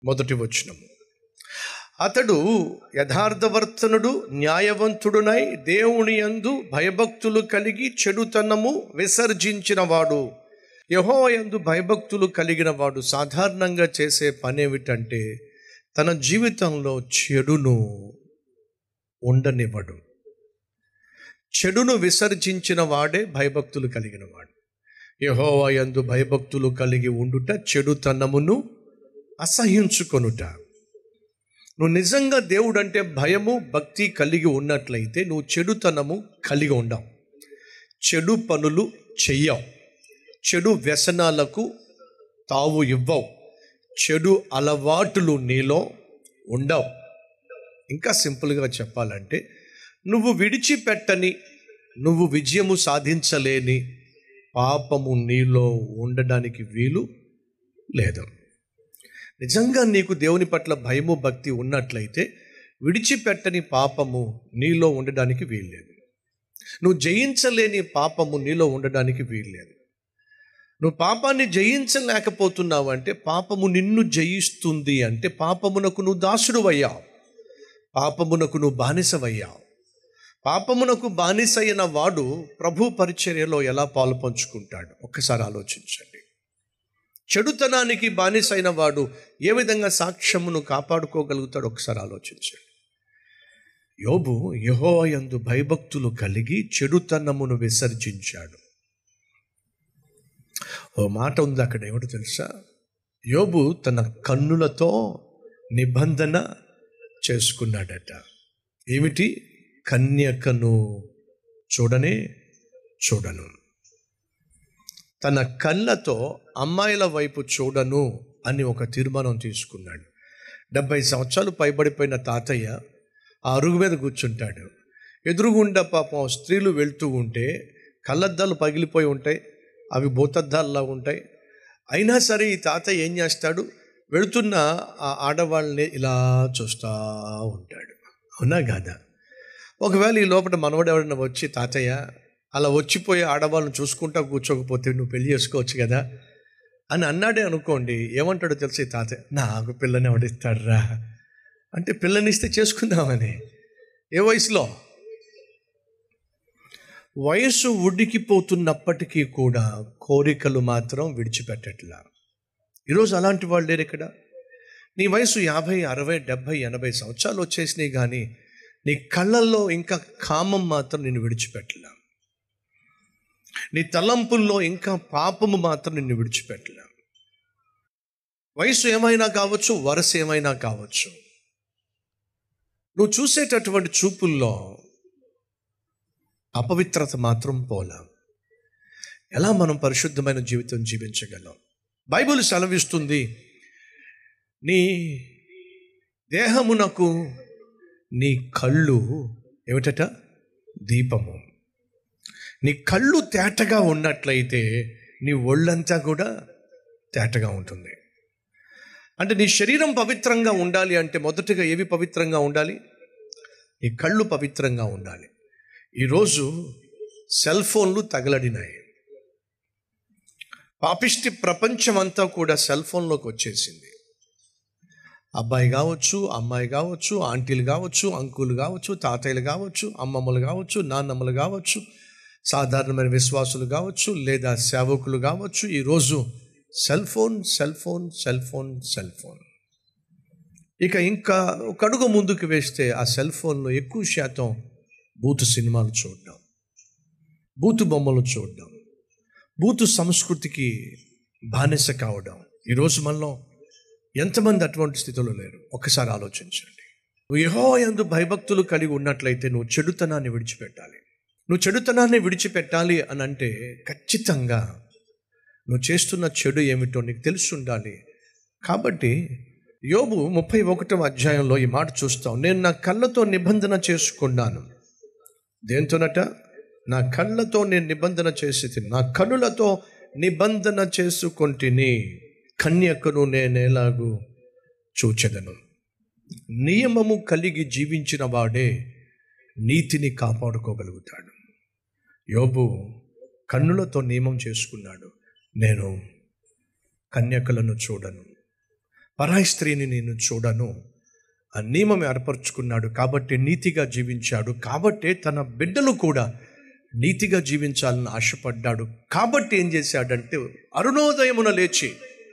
మొదటి వచనము అతడు యథార్థవర్తనుడు న్యాయవంతుడునై దేవుని యందు భయభక్తులు కలిగి చెడుతనము విసర్జించినవాడు యహో యందు భయభక్తులు కలిగిన వాడు సాధారణంగా చేసే పని ఏమిటంటే తన జీవితంలో చెడును ఉండనివ్వడు చెడును విసర్జించిన వాడే భయభక్తులు కలిగిన వాడు యహోవా యందు భయభక్తులు కలిగి ఉండుట చెడుతనమును అసహించుకొనుట నువ్వు నిజంగా దేవుడు అంటే భయము భక్తి కలిగి ఉన్నట్లయితే నువ్వు చెడుతనము కలిగి ఉండవు చెడు పనులు చెయ్యవు చెడు వ్యసనాలకు తావు ఇవ్వవు చెడు అలవాటులు నీలో ఉండవు ఇంకా సింపుల్గా చెప్పాలంటే నువ్వు విడిచిపెట్టని నువ్వు విజయము సాధించలేని పాపము నీలో ఉండడానికి వీలు లేదు నిజంగా నీకు దేవుని పట్ల భయము భక్తి ఉన్నట్లయితే విడిచిపెట్టని పాపము నీలో ఉండడానికి వీల్లేదు నువ్వు జయించలేని పాపము నీలో ఉండడానికి వీల్లేదు నువ్వు పాపాన్ని జయించలేకపోతున్నావు అంటే పాపము నిన్ను జయిస్తుంది అంటే పాపమునకు నువ్వు దాసుడు అయ్యావు పాపమునకు నువ్వు బానిసవయ్యావు పాపమునకు బానిసైన వాడు ప్రభు పరిచర్యలో ఎలా పాలు పంచుకుంటాడు ఒక్కసారి ఆలోచించండి చెడుతనానికి బానిసైన వాడు ఏ విధంగా సాక్ష్యమును కాపాడుకోగలుగుతాడు ఒకసారి ఆలోచించండి యోబు యహోయందు భయభక్తులు కలిగి చెడుతనమును విసర్జించాడు ఓ మాట ఉంది అక్కడ ఏమిటో తెలుసా యోబు తన కన్నులతో నిబంధన చేసుకున్నాడట ఏమిటి కన్యకను చూడనే చూడను తన కళ్ళతో అమ్మాయిల వైపు చూడను అని ఒక తీర్మానం తీసుకున్నాడు డెబ్బై సంవత్సరాలు పైబడిపోయిన తాతయ్య ఆ అరుగు మీద కూర్చుంటాడు ఎదురుగుండా పాపం స్త్రీలు వెళ్తూ ఉంటే కళ్ళద్దాలు పగిలిపోయి ఉంటాయి అవి భూతద్దాల్లా ఉంటాయి అయినా సరే ఈ తాతయ్య ఏం చేస్తాడు వెళుతున్న ఆ ఆడవాళ్ళని ఇలా చూస్తూ ఉంటాడు అవునా కాదా ఒకవేళ ఈ లోపల మనవడు ఎవరైనా వచ్చి తాతయ్య అలా వచ్చిపోయి ఆడవాళ్ళని చూసుకుంటా కూర్చోకపోతే నువ్వు పెళ్లి చేసుకోవచ్చు కదా అని అన్నాడే అనుకోండి ఏమంటాడో తెలిసి తాతయ్య నాకు పిల్లని ఎవడిస్తాడరా అంటే పిల్లనిస్తే చేసుకుందామని ఏ వయసులో వయసు ఉడికిపోతున్నప్పటికీ కూడా కోరికలు మాత్రం విడిచిపెట్టట్లా ఈరోజు అలాంటి వాళ్ళు లేరు ఇక్కడ నీ వయసు యాభై అరవై డెబ్భై ఎనభై సంవత్సరాలు వచ్చేసినాయి కానీ నీ కళ్ళల్లో ఇంకా కామం మాత్రం నిన్ను విడిచిపెట్టలా నీ తలంపుల్లో ఇంకా పాపము మాత్రం నిన్ను విడిచిపెట్టలా వయసు ఏమైనా కావచ్చు వరస ఏమైనా కావచ్చు నువ్వు చూసేటటువంటి చూపుల్లో అపవిత్రత మాత్రం పోలా ఎలా మనం పరిశుద్ధమైన జీవితం జీవించగలం బైబిల్ సెలవిస్తుంది నీ దేహమునకు నీ కళ్ళు ఏమిటట దీపము నీ కళ్ళు తేటగా ఉన్నట్లయితే నీ ఒళ్ళంతా కూడా తేటగా ఉంటుంది అంటే నీ శరీరం పవిత్రంగా ఉండాలి అంటే మొదటగా ఏవి పవిత్రంగా ఉండాలి నీ కళ్ళు పవిత్రంగా ఉండాలి ఈరోజు సెల్ ఫోన్లు తగలడినాయి పాపిష్టి ప్రపంచం అంతా కూడా సెల్ ఫోన్లోకి వచ్చేసింది అబ్బాయి కావచ్చు అమ్మాయి కావచ్చు ఆంటీలు కావచ్చు అంకులు కావచ్చు తాతయ్యలు కావచ్చు అమ్మమ్మలు కావచ్చు నాన్నమ్మలు కావచ్చు సాధారణమైన విశ్వాసులు కావచ్చు లేదా సేవకులు కావచ్చు ఈరోజు cell phone cell phone cell phone cell phone ఇక ఇంకా ఒక అడుగు ముందుకు వేస్తే ఆ సెల్ ఫోన్లో ఎక్కువ శాతం బూతు సినిమాలు చూడడం బూతు బొమ్మలు చూడడం బూతు సంస్కృతికి బానిస కావడం ఈరోజు మనలో ఎంతమంది అటువంటి స్థితిలో లేరు ఒక్కసారి ఆలోచించండి నువ్వు యహో ఎందు భయభక్తులు కలిగి ఉన్నట్లయితే నువ్వు చెడుతనాన్ని విడిచిపెట్టాలి నువ్వు చెడుతనాన్ని విడిచిపెట్టాలి అని అంటే ఖచ్చితంగా నువ్వు చేస్తున్న చెడు ఏమిటో నీకు తెలిసి ఉండాలి కాబట్టి యోబు ముప్పై ఒకటవ అధ్యాయంలో ఈ మాట చూస్తాం నేను నా కళ్ళతో నిబంధన చేసుకున్నాను దేంతోనట నా కళ్ళతో నేను నిబంధన చేసి నా కనులతో నిబంధన చేసుకొంటిని కన్యకను నేనేలాగు చూచెదను నియమము కలిగి జీవించిన వాడే నీతిని కాపాడుకోగలుగుతాడు యోబు కన్నులతో నియమం చేసుకున్నాడు నేను కన్యకలను చూడను పరాయి స్త్రీని నేను చూడను ఆ నియమం ఏర్పరచుకున్నాడు కాబట్టి నీతిగా జీవించాడు కాబట్టి తన బిడ్డలు కూడా నీతిగా జీవించాలని ఆశపడ్డాడు కాబట్టి ఏం చేశాడంటే అరుణోదయమున లేచి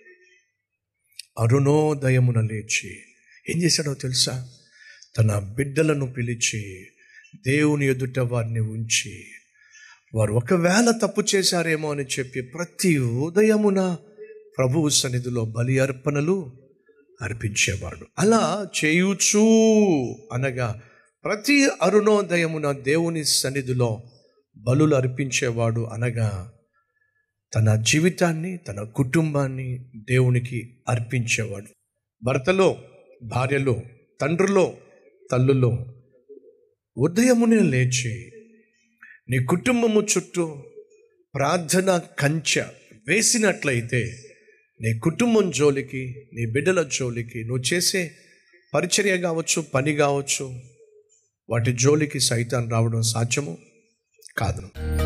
అరుణోదయమున లేచి ఏం చేశాడో తెలుసా తన బిడ్డలను పిలిచి దేవుని ఎదుట వారిని ఉంచి వారు ఒకవేళ తప్పు చేశారేమో అని చెప్పి ప్రతి ఉదయమున ప్రభువు సన్నిధిలో బలి అర్పణలు అర్పించేవాడు అలా చేయుచూ అనగా ప్రతి అరుణోదయమున దేవుని సన్నిధిలో బలులు అర్పించేవాడు అనగా తన జీవితాన్ని తన కుటుంబాన్ని దేవునికి అర్పించేవాడు భర్తలో భార్యలో తండ్రిలో తల్లులో ఉదయమునే లేచి నీ కుటుంబము చుట్టూ ప్రార్థన కంచె వేసినట్లయితే నీ కుటుంబం జోలికి నీ బిడ్డల జోలికి నువ్వు చేసే పరిచర్య కావచ్చు పని కావచ్చు వాటి జోలికి సైతాన్ రావడం సాధ్యము కాదు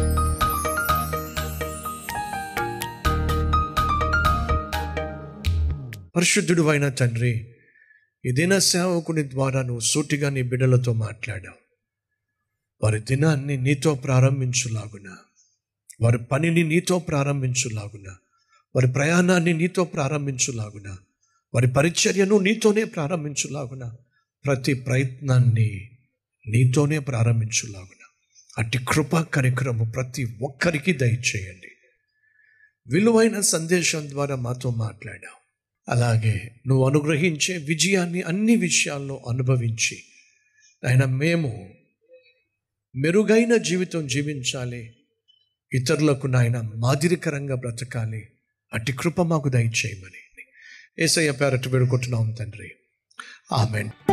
పరిశుద్ధుడు అయిన తండ్రి ఈ దిన సేవకుని ద్వారా నువ్వు సూటిగా నీ బిడ్డలతో మాట్లాడావు వారి దినాన్ని నీతో ప్రారంభించులాగున వారి పనిని నీతో ప్రారంభించులాగున వారి ప్రయాణాన్ని నీతో ప్రారంభించులాగున వారి పరిచర్యను నీతోనే ప్రారంభించులాగున ప్రతి ప్రయత్నాన్ని నీతోనే ప్రారంభించులాగున అట్టి కృపా కరికరము ప్రతి ఒక్కరికి దయచేయండి విలువైన సందేశం ద్వారా మాతో మాట్లాడావు అలాగే నువ్వు అనుగ్రహించే విజయాన్ని అన్ని విషయాల్లో అనుభవించి ఆయన మేము మెరుగైన జీవితం జీవించాలి ఇతరులకు నాయన మాదిరికరంగా బ్రతకాలి అట్టి కృప మాకు దయచేయమని ఏసయ్య పేరట్టు వేడుకుంటున్నాం తండ్రి ఆమెన్